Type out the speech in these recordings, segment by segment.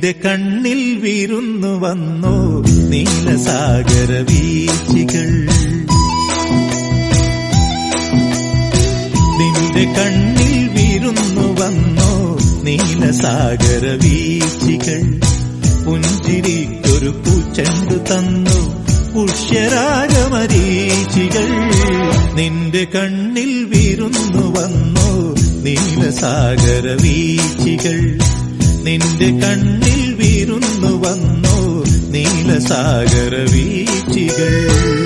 നിന്റെ കണ്ണിൽ വിരുന്നു വന്നോ നീലസാഗര വീച്ചികൾ നിന്റെ കണ്ണിൽ വിരുന്നു വന്നോ നീലസാഗര വീച്ചികൾ പുഞ്ചിരിക്കൊരു പൂച്ചെണ്ടു തന്നു പുഷ്യരാഗമരീചികൾ നിന്റെ കണ്ണിൽ വിരുന്നു വന്നോ നീലസാഗര വീച്ചികൾ നിന്റെ കണ്ണിൽ വിരുന്നു വന്നോ നീലസാഗര വീച്ചികൾ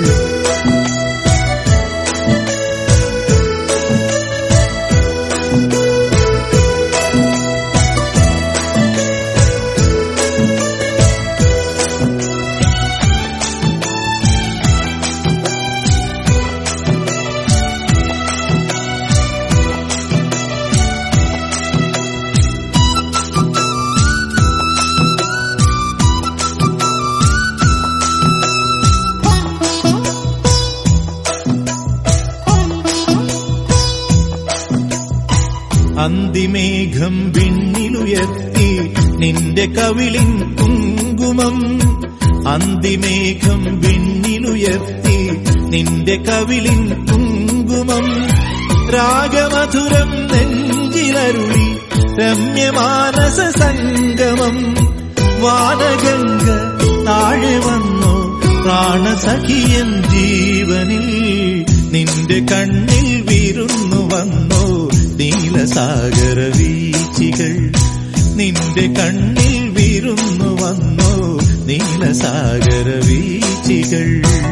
അന്തിമേഘം വിണ്ണിലുയർത്തി നിന്റെ കവിളിൻ കുങ്കുമം അന്തിമേഘം വിണ്ണിലുയർത്തി നിന്റെ കവിളിൻ കുങ്കുമം രാഗമധുരം നെഞ്ചിലരുളി രമ്യമാനസ സംഗമം വാനഗംഗ താഴെ വന്നു പ്രാണസഖിയൻ ജീവനിൽ നിന്റെ കണ്ണിൽ വിരുന്നു വന്നോ നീലസാഗര വീച്ചികൾ നിന്റെ കണ്ണിൽ വിരുന്നു വന്നോ നീലസാഗര വീച്ചികൾ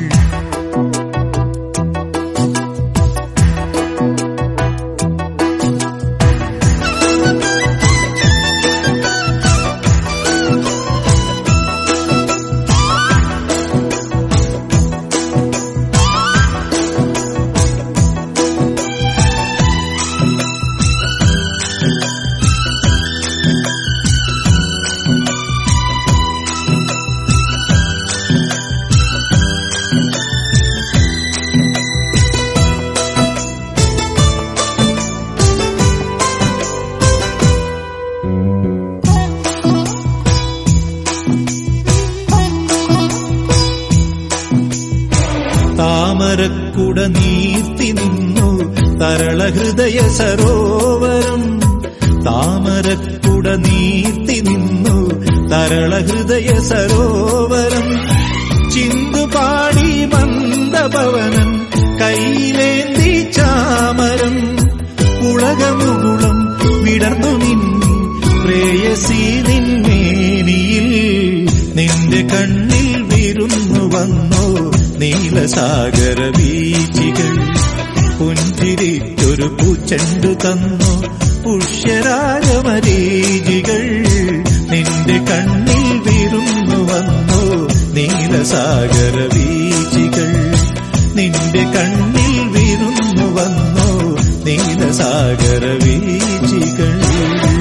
താമരക്കുട നീർത്തി നിന്നു തരള ഹൃദയ സരോവരം താമരക്കുട നീർത്തി നിന്നു തരള ഹൃദയ സരോവരം ചിന്തുപാടി മന്ദപവനം കൈയിലേന്തി ചാമരം ഉളകമുകുളം വിടർന്നു നിന്നി പ്രേയസി നിന്മേനിയിൽ നിന്റെ കണ്ണിൽ വിരുന്നു വന്നോ നീലസാഗര വീച്ചികൾ പുഞ്ചിരിക്കൊരു പൂച്ചെണ്ടു തന്നു പുഷ്യരാഗമരീചികൾ നിന്റെ കണ്ണിൽ വിരുന്നു വന്നു നീലസാഗര വീച്ചികൾ നിന്റെ കണ്ണിൽ വിരുന്നു വന്നു നീലസാഗര വീച്ചികൾ